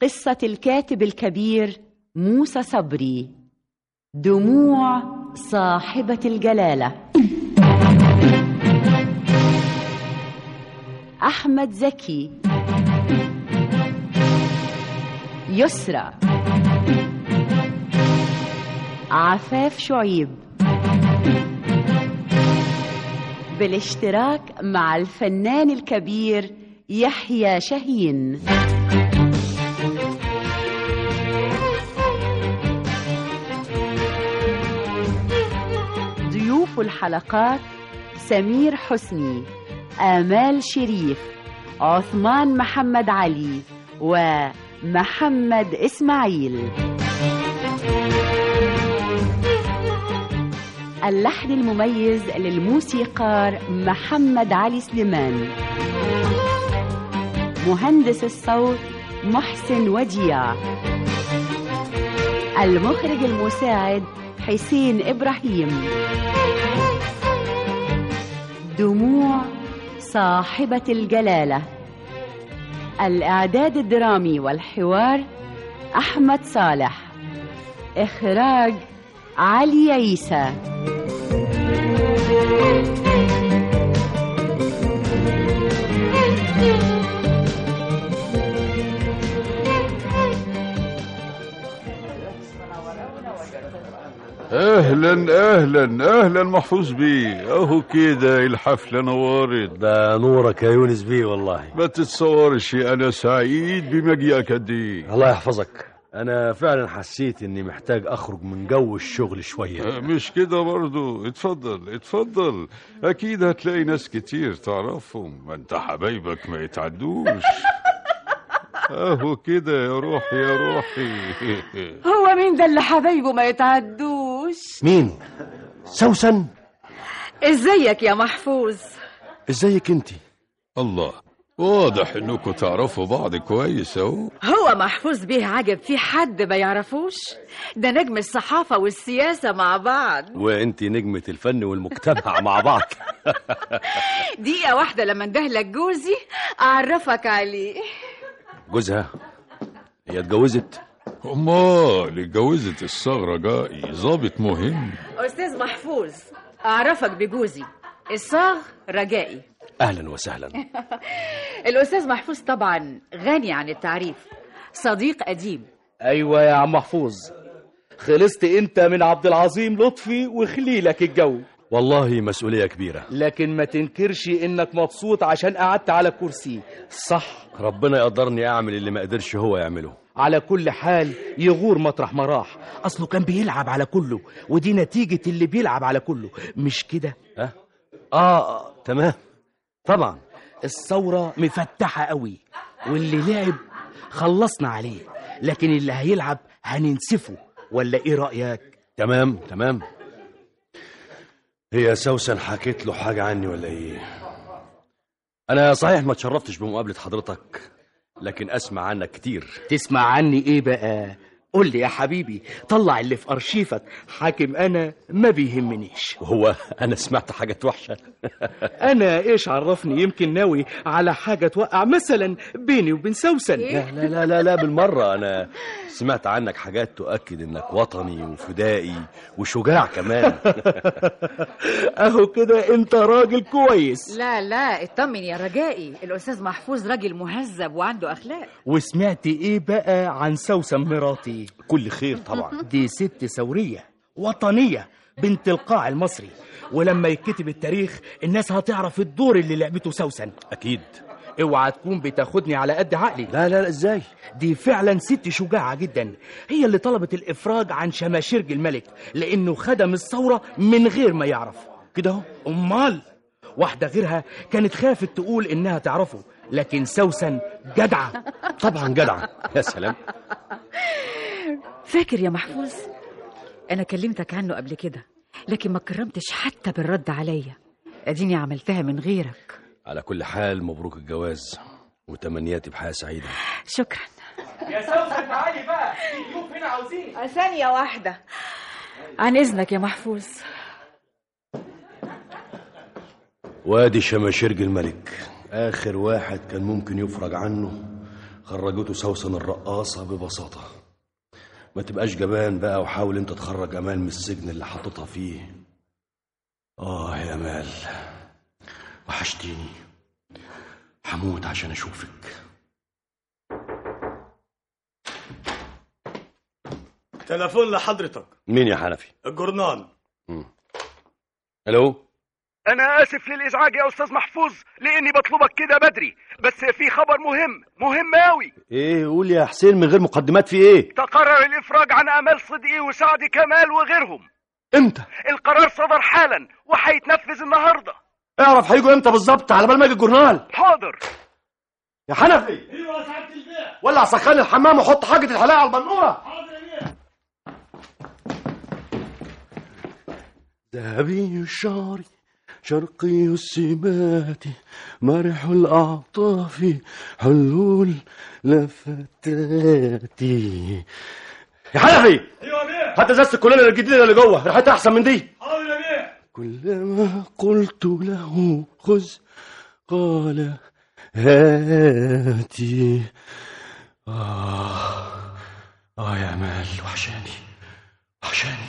قصة الكاتب الكبير موسى صبري دموع صاحبة الجلالة أحمد زكي يسرى عفاف شعيب بالاشتراك مع الفنان الكبير يحيى شاهين ضيوف الحلقات سمير حسني آمال شريف عثمان محمد علي ومحمد إسماعيل اللحن المميز للموسيقار محمد علي سليمان مهندس الصوت محسن وديع المخرج المساعد حسين إبراهيم دموع صاحبة الجلالة الإعداد الدرامي والحوار أحمد صالح إخراج علي عيسى اهلا اهلا اهلا محفوظ بيه اهو كده الحفله نورت ده نورك يا يونس بيه والله ما تتصورش انا سعيد بمجيئك قد ايه الله يحفظك انا فعلا حسيت اني محتاج اخرج من جو الشغل شويه آه، مش كده برضو اتفضل اتفضل اكيد هتلاقي ناس كتير تعرفهم ما انت حبايبك ما يتعدوش اهو كده يا روحي يا روحي هو مين ده اللي حبايبه ما يتعدوش مين سوسن ازيك يا محفوظ ازيك انت الله واضح انكم تعرفوا بعض كويس اهو هو محفوظ بيه عجب في حد ما يعرفوش ده نجم الصحافة والسياسة مع بعض وانت نجمة الفن والمجتمع مع بعض دقيقة واحدة لما اندهلك جوزي أعرفك عليه جوزها هي اتجوزت امال اتجوزت الصغرى جائي ظابط مهم أستاذ محفوظ أعرفك بجوزي الصاغ رجائي اهلا وسهلا الأستاذ محفوظ طبعا غني عن التعريف صديق قديم ايوه يا عم محفوظ خلصت انت من عبد العظيم لطفي وخليلك الجو والله مسؤولية كبيرة لكن ما تنكرش انك مبسوط عشان قعدت على كرسي صح ربنا يقدرني اعمل اللي ما قدرش هو يعمله على كل حال يغور مطرح ما راح اصله كان بيلعب على كله ودي نتيجة اللي بيلعب على كله مش كده اه اه, آه. تمام طبعا الثورة مفتحة قوي واللي لعب خلصنا عليه لكن اللي هيلعب هننسفه ولا ايه رأيك تمام تمام هي سوسن حكيت له حاجة عني ولا ايه انا صحيح ما تشرفتش بمقابلة حضرتك لكن اسمع عنك كتير تسمع عني ايه بقى قول لي يا حبيبي طلع اللي في ارشيفك حاكم انا ما بيهمنيش وهو انا سمعت حاجات وحشة انا ايش عرفني يمكن ناوي على حاجه توقع مثلا بيني وبين سوسن لا لا لا لا, لا بالمرة انا سمعت عنك حاجات تؤكد انك وطني وفدائي وشجاع كمان اهو كده انت راجل كويس لا لا اطمن يا رجائي الأستاذ محفوظ راجل مهذب وعنده أخلاق وسمعت ايه بقى عن سوسن مراتي كل خير طبعا دي ست ثوريه وطنيه بنت القاع المصري ولما يتكتب التاريخ الناس هتعرف الدور اللي لعبته سوسن اكيد اوعى تكون بتاخدني على قد عقلي لا لا لا ازاي دي فعلا ست شجاعة جدا هي اللي طلبت الإفراج عن شماشرج الملك لأنه خدم الثورة من غير ما يعرف كده اهو أمال واحدة غيرها كانت خافت تقول إنها تعرفه لكن سوسن جدعة طبعا جدع يا سلام فاكر يا محفوظ أنا كلمتك عنه قبل كده لكن ما كرمتش حتى بالرد عليا أديني عملتها من غيرك على كل حال مبروك الجواز وتمنياتي بحياة سعيدة شكرا يا سوسن تعالي بقى في ضيوف هنا عاوزين ثانية واحدة عن إذنك يا محفوظ وادي شماشرج الملك آخر واحد كان ممكن يفرج عنه خرجته سوسن الرقاصة ببساطة ما تبقاش جبان بقى وحاول انت تخرج امال من السجن اللي حاططها فيه اه يا امال وحشتيني هموت عشان اشوفك تليفون لحضرتك مين يا حنفي الجورنال الو أنا آسف للإزعاج يا أستاذ محفوظ لأني بطلبك كده بدري بس في خبر مهم مهم أوي ايه قول يا حسين من غير مقدمات في ايه تقرر الإفراج عن أمال صدقي وسعد كمال وغيرهم امتى القرار صدر حالا وهيتنفذ النهاردة اعرف هيجوا امتى بالظبط على بال ما يجي الجورنال حاضر يا حنفي ايوه يا سعاده البيع ولع سخان الحمام وحط حاجة الحلاقة على البنورة حاضر يا بيه ذهبي الشعر شرقي السمات مرح الأعطاف حلول لفتاتي يا حنفي ايوه يا بيه هات ازازة الكولونا الجديدة اللي جوه ريحتها أحسن من دي حاضر يا بيه كلما قلت له خذ قال هاتي آه آه يا أمال وحشاني وحشاني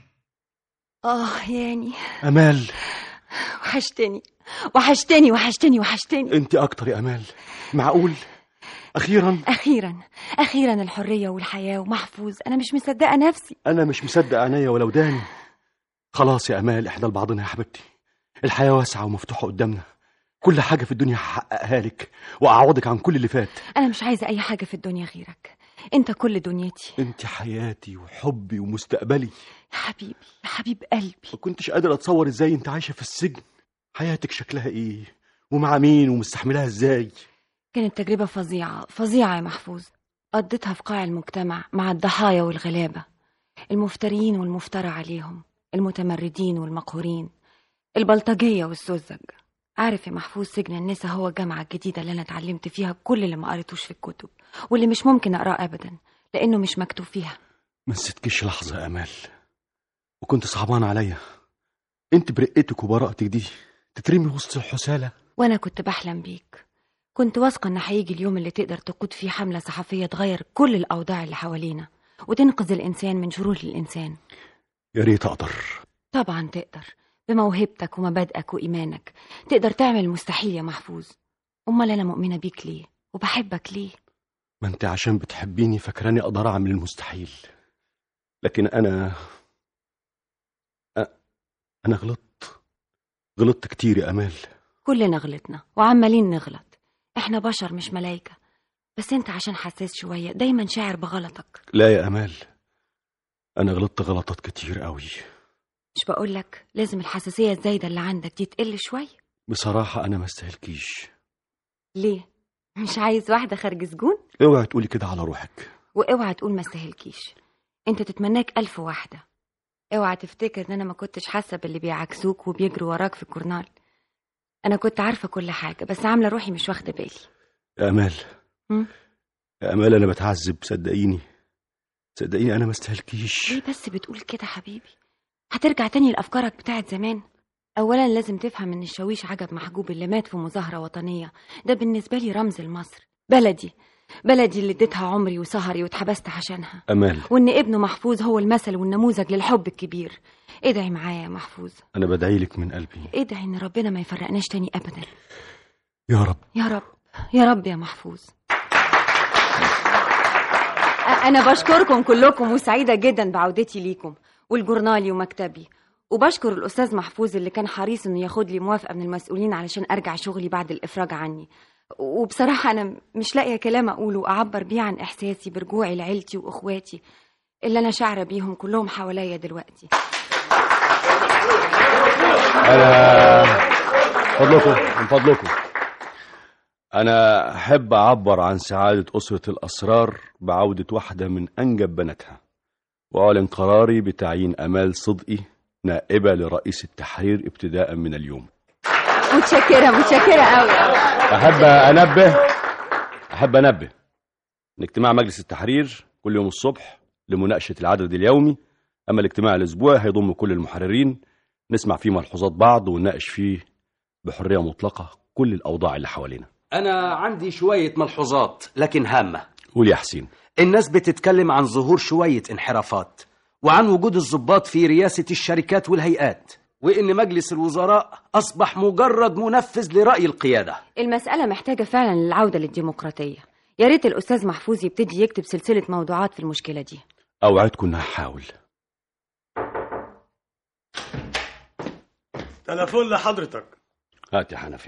آه ياني أمال وحشتني وحشتني وحشتني وحشتني أنت أكتر يا أمال معقول أخيرا أخيرا أخيرا الحرية والحياة ومحفوظ أنا مش مصدقة نفسي أنا مش مصدق عينيا ولو داني خلاص يا أمال إحنا لبعضنا يا حبيبتي الحياة واسعة ومفتوحة قدامنا كل حاجة في الدنيا هحققها لك وأعوضك عن كل اللي فات أنا مش عايزة أي حاجة في الدنيا غيرك أنت كل دنيتي أنت حياتي وحبي ومستقبلي يا حبيبي يا حبيب قلبي ما كنتش قادر اتصور ازاي انت عايشه في السجن حياتك شكلها ايه ومع مين ومستحملها ازاي كانت تجربة فظيعة فظيعة يا محفوظ قضيتها في قاع المجتمع مع الضحايا والغلابة المفترين والمفترى عليهم المتمردين والمقهورين البلطجية والسذج عارف يا محفوظ سجن النساء هو الجامعة الجديدة اللي أنا اتعلمت فيها كل اللي ما قريتوش في الكتب واللي مش ممكن أقراه أبدا لأنه مش مكتوب فيها ما نسيتكش لحظه يا امال وكنت صعبان عليا انت برقتك وبراءتك دي تترمي وسط الحساله وأنا كنت بحلم بيك كنت واثقة إن هيجي اليوم اللي تقدر تقود فيه حملة صحفية تغير كل الأوضاع اللي حوالينا وتنقذ الإنسان من شرور الإنسان يا ريت اقدر طبعا تقدر بموهبتك ومبادئك وإيمانك تقدر تعمل المستحيل يا محفوظ أمال أنا مؤمنة بيك ليه وبحبك ليه ما انت عشان بتحبيني فاكراني اقدر اعمل المستحيل لكن انا أ- انا غلطت غلطت كتير يا امال كلنا غلطنا وعمالين نغلط احنا بشر مش ملايكة بس انت عشان حساس شوية دايما شاعر بغلطك لا يا امال انا غلطت غلطات كتير قوي مش بقولك لازم الحساسية الزايدة اللي عندك دي تقل شوية بصراحه انا ما استاهلكيش ليه مش عايز واحدة خارج سجون اوعي تقولي كده على روحك واوعى تقول ما استاهلكيش انت تتمناك ألف واحدة اوعى تفتكر ان انا ما كنتش حاسة باللي بيعكسوك وبيجروا وراك في الكورنال انا كنت عارفة كل حاجة بس عاملة روحي مش واخدة بالي يا امال مم. يا امال انا بتعذب صدقيني صدقيني انا ما استاهلكيش ليه بس بتقول كده حبيبي هترجع تاني لأفكارك بتاعت زمان أولا لازم تفهم إن الشاويش عجب محجوب اللي مات في مظاهرة وطنية ده بالنسبة لي رمز لمصر بلدي بلدي اللي اديتها عمري وسهري واتحبست عشانها امال وإن ابنه محفوظ هو المثل والنموذج للحب الكبير ادعي معايا يا محفوظ انا بدعي لك من قلبي ادعي إن ربنا ما يفرقناش تاني أبدا يا رب يا رب يا رب يا محفوظ أ- أنا بشكركم كلكم وسعيدة جدا بعودتي ليكم والجورنالي ومكتبي وبشكر الأستاذ محفوظ اللي كان حريص إنه ياخد لي موافقة من المسؤولين علشان أرجع شغلي بعد الإفراج عني وبصراحة أنا مش لاقية كلام أقوله أعبر بيه عن إحساسي برجوعي لعيلتي وإخواتي اللي أنا شاعرة بيهم كلهم حواليا دلوقتي انا فضلكم من فضلكم انا احب اعبر عن سعاده اسره الاسرار بعوده واحده من انجب بناتها واعلن قراري بتعيين امال صدقي نائبه لرئيس التحرير ابتداء من اليوم متشكرة متشكرة أوي احب انبه احب انبه ان اجتماع مجلس التحرير كل يوم الصبح لمناقشه العدد اليومي اما الاجتماع الاسبوعي هيضم كل المحررين نسمع فيه ملحوظات بعض ونناقش فيه بحريه مطلقه كل الاوضاع اللي حوالينا أنا عندي شوية ملحوظات لكن هامة قول يا حسين الناس بتتكلم عن ظهور شوية انحرافات وعن وجود الضباط في رياسة الشركات والهيئات وإن مجلس الوزراء أصبح مجرد منفذ لرأي القيادة المسألة محتاجة فعلا للعودة للديمقراطية يا ريت الأستاذ محفوظ يبتدي يكتب سلسلة موضوعات في المشكلة دي اوعدكم اني هحاول تليفون لحضرتك هات يا حنفي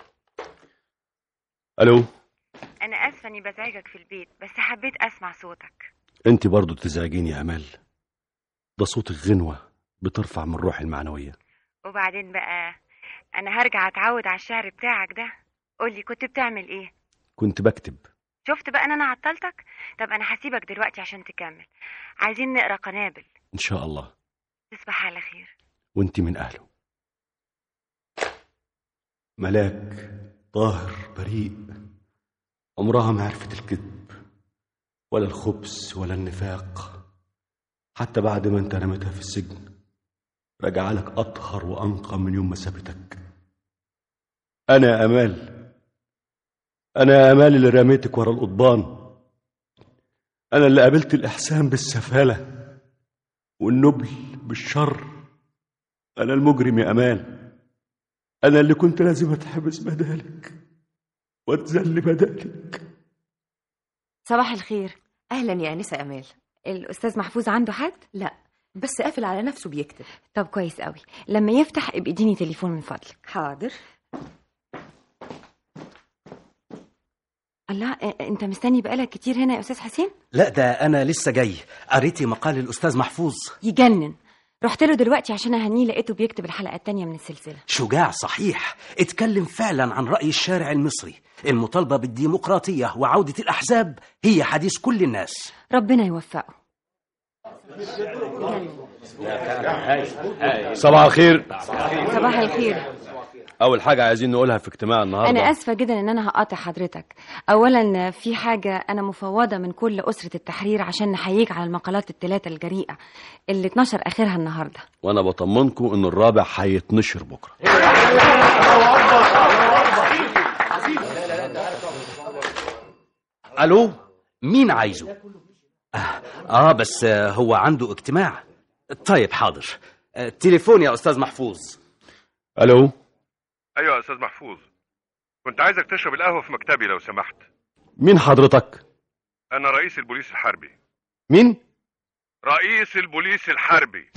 الو أنا آسفة إني بزعجك في البيت بس حبيت أسمع صوتك انت برضو تزعجيني يا امال ده صوتك غنوة بترفع من روحي المعنوية وبعدين بقى أنا هرجع أتعود على الشعر بتاعك ده قولي كنت بتعمل إيه كنت بكتب شفت بقى إن أنا عطلتك طب أنا هسيبك دلوقتي عشان تكمل عايزين نقرا قنابل ان شاء الله تصبح على خير وانت من اهله ملاك طاهر بريء عمرها ما عرفت الكذب ولا الخبث ولا النفاق حتى بعد ما انت رميتها في السجن رجع لك أطهر وأنقى من يوم ما سابتك أنا يا أمال أنا يا أمال اللي رميتك ورا القضبان أنا اللي قابلت الإحسان بالسفالة والنبل بالشر أنا المجرم يا أمال أنا اللي كنت لازم أتحبس بدالك وأتذل بدالك صباح الخير اهلا يا انسه امال الأستاذ محفوظ عنده حد؟ لا بس قافل على نفسه بيكتب طب كويس قوي لما يفتح ابقى اديني تليفون من فضلك حاضر الله ا- انت مستني بقالك كتير هنا يا استاذ حسين لا ده أنا لسه جاي قريتي مقال الأستاذ محفوظ يجنن رحت له دلوقتي عشان اهنيه لقيته بيكتب الحلقه التانية من السلسله شجاع صحيح اتكلم فعلا عن رأي الشارع المصري المطالبة بالديمقراطية وعودة الأحزاب هي حديث كل الناس ربنا يوفقه صباح الخير صباح الخير اول حاجة عايزين نقولها في اجتماع النهاردة انا اسفه جدا ان انا هقاطع حضرتك اولا في حاجه انا مفوضه من كل اسره التحرير عشان نحييك على المقالات الثلاثه الجريئه اللي اتنشر اخرها النهارده وانا بطمنكم ان الرابع هيتنشر بكرة ألو مين عايزه آه, آه بس آه هو عنده اجتماع طيب حاضر آه تليفون يا أستاذ محفوظ الو ايوه يا استاذ محفوظ كنت عايزك تشرب القهوه في مكتبي لو سمحت مين حضرتك انا رئيس البوليس الحربي مين رئيس البوليس الحربي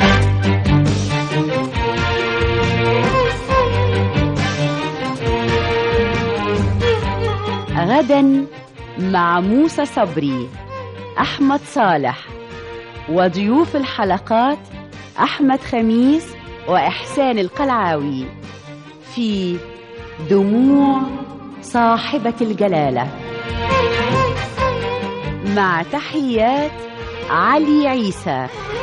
غدا مع موسى صبري أحمد صالح وضيوف الحلقات أحمد خميس وإحسان القلعاوي في دموع صاحبة الجلالة مع تحيات علي عيسى